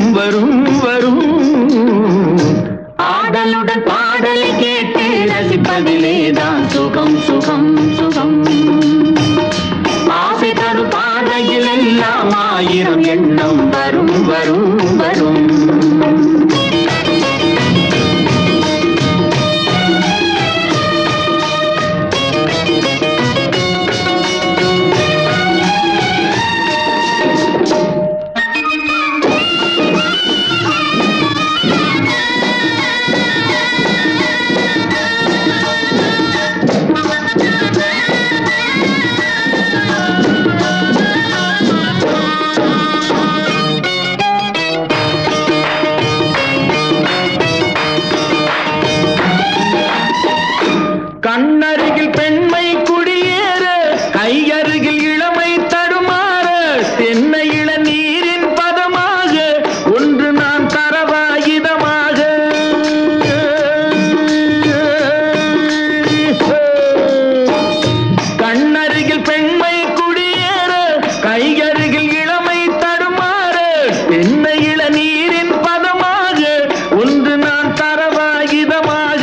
வரும் வரும் ஆடலுடன் பாடலை கேட்டு ரசிப்பதிலேதான் சுகம் சுகம் சுகம் ஆசை தரும் பாதையில் எல்லாம் ஆயிரம் எண்ணம் வரும் வரும் வரும் கண்ணருகில் பெண்மை குடியேற கையருகில் இளமை தடுமாற தென்னை இள நீரின் பதமாக ஒன்று நான் தரவாயுதமாக கண்ணருகில் பெண்மை குடியேற கையருகில் இளமை தடுமாற தென்னை இள நீரின் பதமாக ஒன்று நான் தரவாயுதமாக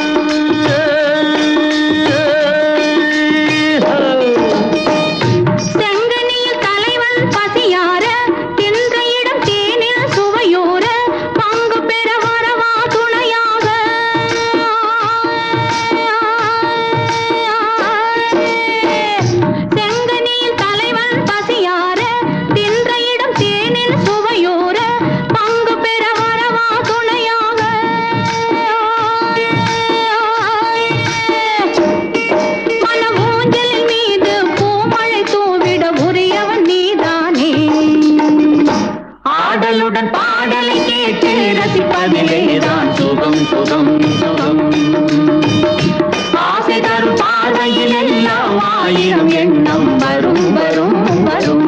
செங்கனியில் தலைவன் பசியார தின்ற இடம் தேனில் சுவையோர பங்கு பெற வரவா துணையாக செங்கனியில் தலைவன் பசியார தின்ற இடம் தேனில் சுவையோர பங்கு பெற வரவா துணையாக மனமூஞ்சலின் மீது பூமழை தூவிட உரியவன் நீதானே ஆடலுடன் பாடலை கேட்டு ரசிப்பதிலேதான் சுகம் சுகம் சுகம் ஆசை தரும் பாதையில் எல்லாம் ஆயிரம் எண்ணம் வரும் வரும் வரும்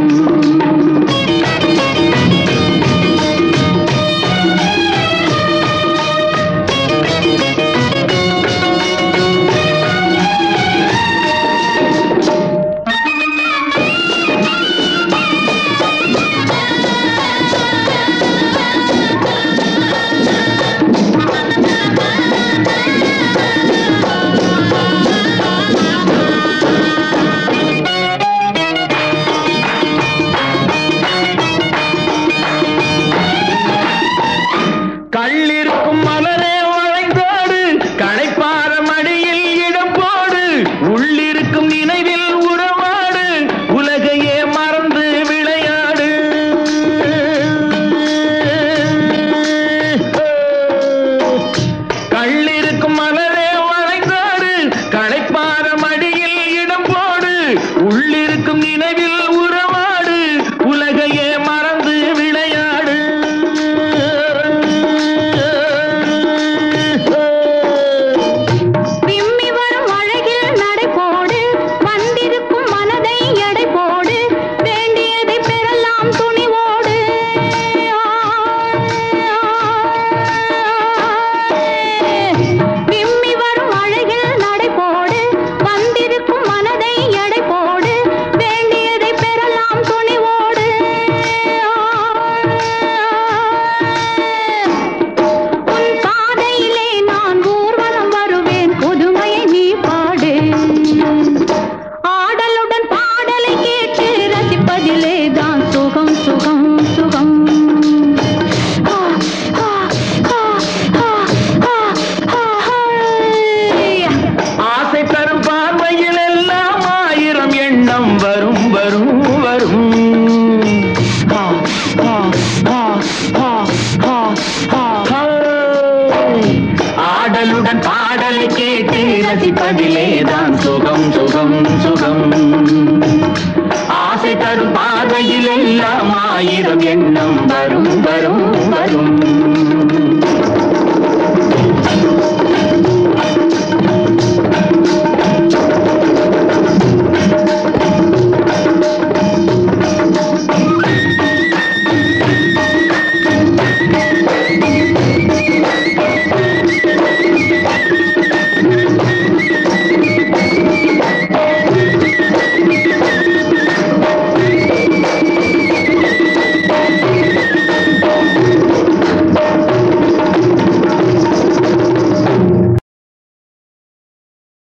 கள்ளிருக்கும் மலரே வளைந்தோடு களைப்பார மடியில் இடம் போடு உள்ளிருக்கும் நினைவில் உறவாடு உலகையே மறந்து விளையாடு கள்ளிருக்கும் மலரே வளைந்தோடு களைப்பார மடியில் இடம் போடு உள்ளிருக்கும் நினைவில் உறவாடு உலகையே மறந்து விளையாடு விம்மி வரும் அழகில் நடை போடு வந்திருக்கும் மனதை எடை போடு வேண்டியதை பெறலாம் துணிவோடு விம்மி வரும் அழகில் நடை போடு வந்திருக்கும் மனதை எடை போடு வேண்டியதை பெறலாம் துணிவோடு உன் பாதையிலே நான் ஊர்வலம் வருவேன் புதுமையை நீ பாடு ஆடலுடன் பாடலை கேட்டு ரசிப்பதிலே தான் சுகம் சுகம் சுகம் ஆ, ஆ, ஆ, ஆ, ஆ, ஆ, ஹை. ஆசை தரும் பார்வையில் எல்லாம் ஆயிரம் எண்ணம் வரும் வரும் வரும் ஆ, ஆ, ஆ, ஆ, ஆ, ஆ, ஹை. ஆடலுடன் பாடலை கேட்டு ரசிப்பதிலேதான் சுகம் சுகம் சுகம் ஆசை தரும் பாதையில் எல்லாம் ஆயிரம் எண்ணம் வரும் வரும்